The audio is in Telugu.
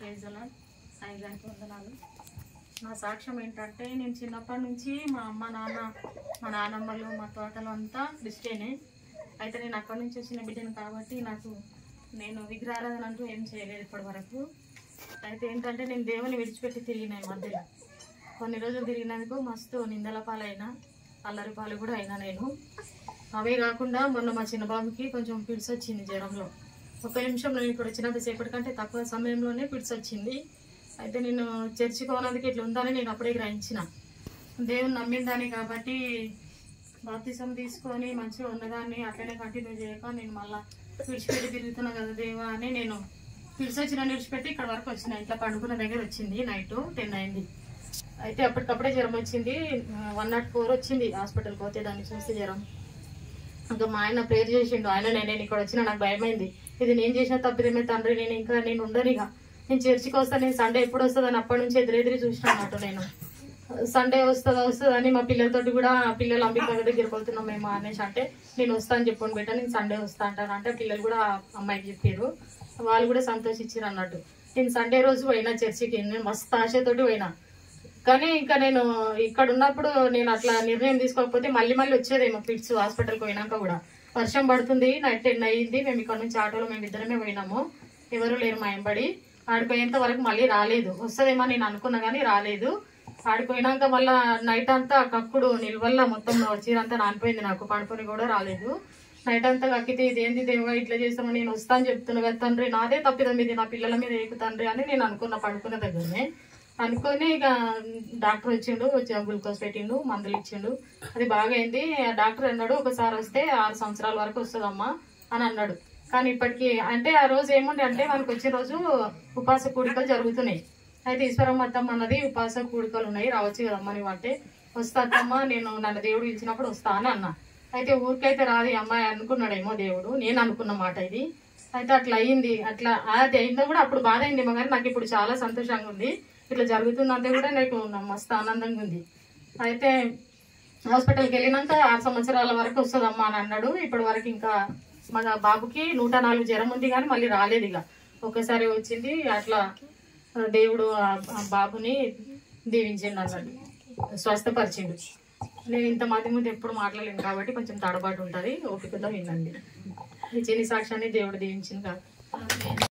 ప్రైజ్లా సాయి గారికి వందనాలు నా సాక్ష్యం ఏంటంటే నేను చిన్నప్పటి నుంచి మా అమ్మ నాన్న మా నాన్నమ్మలు మా తోటలు అంతా క్రిస్టియనే అయితే నేను అక్కడి నుంచి వచ్చిన బిడ్డను కాబట్టి నాకు నేను విగ్రహారాధన అంటూ ఏం చేయలేదు ఇప్పటి వరకు అయితే ఏంటంటే నేను దేవుని విడిచిపెట్టి తిరిగిన ఈ మధ్యలో కొన్ని రోజులు తిరిగినందుకు మస్తు నిందల పాలైనా అల్లరి పాలు కూడా అయినా నేను అవే కాకుండా మొన్న మా చిన్న బాబుకి కొంచెం పిడిసి వచ్చింది జ్వరంలో ఒక నిమిషం నేను ఇక్కడ వచ్చినంత సేపటి కంటే తక్కువ సమయంలోనే పిడిసి వచ్చింది అయితే నేను చర్చికి పోనందుకు ఇట్లా ఉందని నేను అప్పుడే గ్రహించిన దేవుని నమ్మిందని కాబట్టి బాప్తిసం తీసుకొని మంచిగా ఉన్నదాన్ని అట్లనే కంటిన్యూ చేయక నేను మళ్ళా విడిచిపెట్టి తిరుగుతున్నా కదా దేవా అని నేను పిలిచి వచ్చిన విడిచిపెట్టి ఇక్కడ వరకు వచ్చిన ఇట్లా పండుకున్న దగ్గర వచ్చింది నైట్ టెన్ అయింది అయితే అప్పటికప్పుడే జ్వరం వచ్చింది వన్ నాట్ ఫోర్ వచ్చింది హాస్పిటల్కి పోతే దాన్ని చూస్తే జ్వరం ఇంకా మా ఆయన ప్రేర్ చేసిండు ఆయన నేను ఇక్కడ వచ్చిన నాకు భయమైంది ఇది నేను చేసిన తప్పిదమే తండ్రి నేను ఇంకా నేను ఉండనిగా నేను చర్చికి వస్తాను నేను సండే ఎప్పుడు వస్తుందని అప్పటి నుంచి ఎదురెదిరి చూసిన అన్నట్టు నేను సండే వస్తుందా వస్తుందా అని మా పిల్లలతోటి కూడా పిల్లలు అంబిక దగ్గరికి వెళ్తున్నాం మేము అనేసి అంటే నేను వస్తాను చెప్పండి బెట్ట నేను సండే వస్తా అంటాను అంటే పిల్లలు కూడా అమ్మాయికి చెప్పారు వాళ్ళు కూడా సంతోషించారు అన్నట్టు నేను సండే రోజు పోయినా చర్చికి నేను మస్తు ఆశతోటి పోయినా కానీ ఇంకా నేను ఇక్కడ ఉన్నప్పుడు నేను అట్లా నిర్ణయం తీసుకోకపోతే మళ్ళీ మళ్ళీ వచ్చేదేమో ఫిట్స్ హాస్పిటల్కి పోయినాక కూడా వర్షం పడుతుంది నైట్ టెన్ అయ్యింది మేము ఇక్కడ నుంచి ఆటోలో మేము ఇద్దరమే పోయినాము ఎవరు లేరు మా ఎంబడి ఆడిపోయేంత వరకు మళ్ళీ రాలేదు వస్తుందేమో నేను అనుకున్నా కానీ రాలేదు ఆడిపోయినాక మళ్ళా నైట్ అంతా కక్కుడు నిల్వల్ల మొత్తం చీరంతా నానిపోయింది నాకు పడుకొని కూడా రాలేదు నైట్ అంతా కక్కితే ఇదేంది దేవా ఇట్లా చేస్తాను నేను వస్తాను చెప్తున్నా కదా తండ్రి నాదే తప్పిదం ఇది నా పిల్లల మీద ఏకు తండ్రి అని నేను అనుకున్న పడుకున్న దగ్గరనే అనుకొని ఇక డాక్టర్ వచ్చిండు వచ్చి గ్లూకోజ్ పెట్టిండు మందులు ఇచ్చిండు అది బాగా అయింది ఆ డాక్టర్ అన్నాడు ఒకసారి వస్తే ఆరు సంవత్సరాల వరకు వస్తుందమ్మా అని అన్నాడు కానీ ఇప్పటికి అంటే ఆ రోజు ఏముంది అంటే మనకు వచ్చే రోజు ఉపాస కూడికలు జరుగుతున్నాయి అయితే ఈశ్వరమ్మ అత్తమ్మ అన్నది ఉపాస కూడికలు ఉన్నాయి రావచ్చు కదమ్మా నువ్వు అంటే వస్తా అత్తమ్మ నేను నన్ను దేవుడు పిలిచినప్పుడు వస్తా అని అన్నా అయితే ఊరికైతే రాదు ఈ అమ్మాయి అనుకున్నాడేమో దేవుడు నేను అనుకున్న మాట ఇది అయితే అట్లా అయ్యింది అట్లా అది అయిందో కూడా అప్పుడు బాధ అయింది కానీ నాకు ఇప్పుడు చాలా సంతోషంగా ఉంది ఇట్లా జరుగుతుందంటే కూడా నాకు మస్తు ఆనందంగా ఉంది అయితే హాస్పిటల్కి వెళ్ళినాక ఆరు సంవత్సరాల వరకు వస్తుందమ్మా అని అన్నాడు ఇప్పటి వరకు ఇంకా మన బాబుకి నూట నాలుగు జ్వరం ఉంది కానీ మళ్ళీ రాలేదు ఇక ఒకసారి వచ్చింది అట్లా ఆ, దేవుడు ఆ- ఆ బాబుని దీవించిండు అన్నాడు స్వస్థపరిచిండు నేను ఇంత మంది ముందు ఎప్పుడు మాట్లాడలేను కాబట్టి కొంచెం తడబాటు ఉంటుంది ఓపికతో వినండి ఈ చిన్ని సాక్ష్యాన్ని దేవుడు దీవించింది కాదు